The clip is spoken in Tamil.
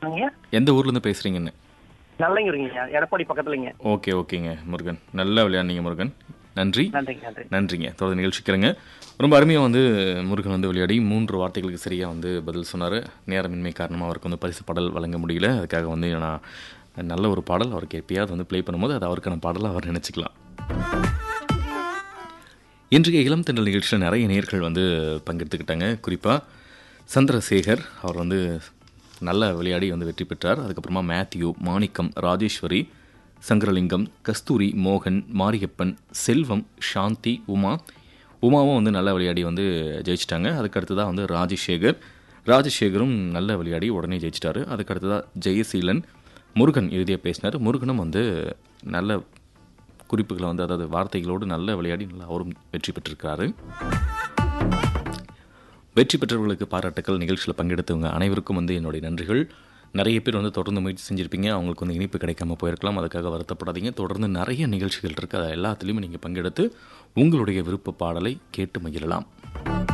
நீங்க எந்த ஊர்லேருந்து பேசுகிறீங்கன்னு நல்லங்கீங்க எடப்பாடி பக்கத்துலங்க ஓகே ஓகேங்க முருகன் நல்லா விளையாடுனீங்க முருகன் நன்றி நன்றிங்க நன்றி நன்றிங்க தொடர்ந்து நிகழ்ச்சிக்கிறேங்க ரொம்ப அருமையாக வந்து முருகன் வந்து விளையாடி மூன்று வார்த்தைகளுக்கு சரியாக வந்து பதில் சொன்னார் நேரமின்மை காரணமாக அவருக்கு வந்து பரிசு பாடல் வழங்க முடியல அதுக்காக வந்து நான் நல்ல ஒரு பாடல் அவருக்கு எப்பயாவது வந்து ப்ளே பண்ணும்போது அது அவருக்கான பாடலாக அவர் நினச்சிக்கலாம் இன்றைய இளம் தென்றல் நிகழ்ச்சியில் நிறைய நேர்கள் வந்து பங்கெடுத்துக்கிட்டாங்க குறிப்பாக சந்திரசேகர் அவர் வந்து நல்ல விளையாடி வந்து வெற்றி பெற்றார் அதுக்கப்புறமா மேத்யூ மாணிக்கம் ராஜேஸ்வரி சங்கரலிங்கம் கஸ்தூரி மோகன் மாரியப்பன் செல்வம் சாந்தி உமா உமாவும் வந்து நல்ல விளையாடி வந்து ஜெயிச்சிட்டாங்க அதுக்கடுத்து தான் வந்து ராஜசேகர் ராஜசேகரும் நல்ல விளையாடி உடனே ஜெயிச்சிட்டாரு அதுக்கடுத்து தான் ஜெயசீலன் முருகன் இறுதியாக பேசினார் முருகனும் வந்து நல்ல குறிப்புகளை வந்து அதாவது வார்த்தைகளோடு நல்ல விளையாடி நல்லா அவரும் வெற்றி பெற்றிருக்கிறாரு வெற்றி பெற்றவர்களுக்கு பாராட்டுக்கள் நிகழ்ச்சியில் பங்கெடுத்தவங்க அனைவருக்கும் வந்து என்னுடைய நன்றிகள் நிறைய பேர் வந்து தொடர்ந்து முயற்சி செஞ்சுருப்பீங்க அவங்களுக்கு வந்து இனிப்பு கிடைக்காம போயிருக்கலாம் அதுக்காக வருத்தப்படாதீங்க தொடர்ந்து நிறைய நிகழ்ச்சிகள் இருக்குது அதை எல்லாத்துலேயுமே நீங்கள் பங்கெடுத்து உங்களுடைய விருப்ப பாடலை கேட்டு மகிழலாம்